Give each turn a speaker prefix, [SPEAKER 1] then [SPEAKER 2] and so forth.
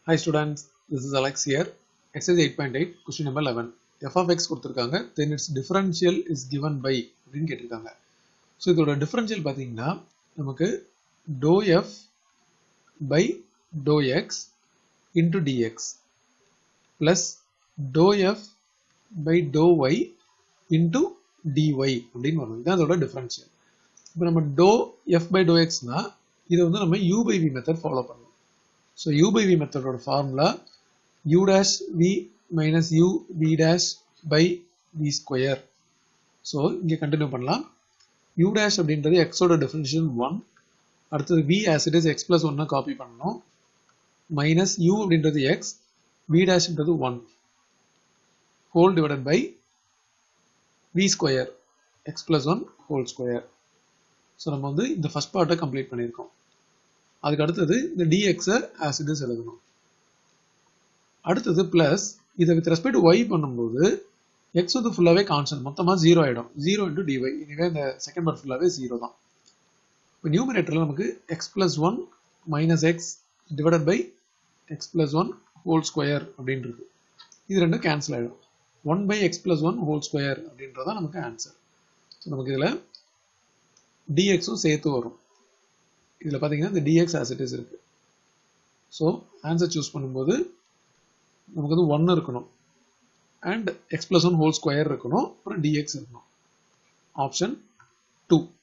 [SPEAKER 1] Hi students, this is Alex here. Exercise 8.8, question number 11. f of x கொடுத்திருக்காங்க then its differential is given by அப்படின்னு கேட்டிருக்காங்க so இதோட differential பார்த்தீங்கன்னா நமக்கு dou f by dou x into dx plus dou f by dou y into dy அப்படின்னு வரும் இதுதான் அதோட differential இப்போ நம்ம dou f by dou xனா இதை வந்து நம்ம u by v method follow பண்ணணும் ஸோ u by v மெத்தடோட formula u dash v minus u v dash by v square so இங்கே கண்டினியூ பண்ணலாம் u dash அப்படின்றது x ஓட டிஃபரன்ஷியல் ஒன் அடுத்தது v as it is x plus ஒன்னை copy பண்ணணும் minus u அப்படின்றது x v டேஷ்ன்றது one whole divided by v square x plus one whole square so நம்ம வந்து இந்த ஃபர்ஸ்ட் பார்ட்டை கம்ப்ளீட் பண்ணியிருக்கோம் அதுக்கு அடுத்தது இந்த dx-ஐ as it is எழுதணும் அடுத்தது பிளஸ் இதை வித் ரெஸ்பெக்ட் ஒய் பண்ணும்போது எக்ஸ் வந்து ஃபுல்லாகவே கான்ஸ்டன்ட் மொத்தமாக ஜீரோ ஆகிடும் ஜீரோ இன்டூ டிஒய் எனவே இந்த செகண்ட் பார்ட் ஃபுல்லாகவே ஜீரோ தான் இப்போ நியூமரேட்டரில் நமக்கு X plus one minus X divided by X plus one whole square அப்படின்னு இருக்கு இது ரெண்டும் கேன்சல் ஆகிடும் one by X plus one whole square அப்படின்றதான் நமக்கு ஆன்சர் ஸோ நமக்கு இதில் டிஎக்ஸும் சேர்த்து வரும் இதில் பார்த்தீங்கன்னா இந்த டிஎக்ஸ் ஆஸ் இட் இஸ் இருக்கு ஸோ ஆன்சர் சூஸ் பண்ணும்போது நமக்கு வந்து ஒன் இருக்கணும் and X plus one whole square இருக்கணும் அப்புறம் டிஎக்ஸ் இருக்கணும் ஆப்ஷன் டூ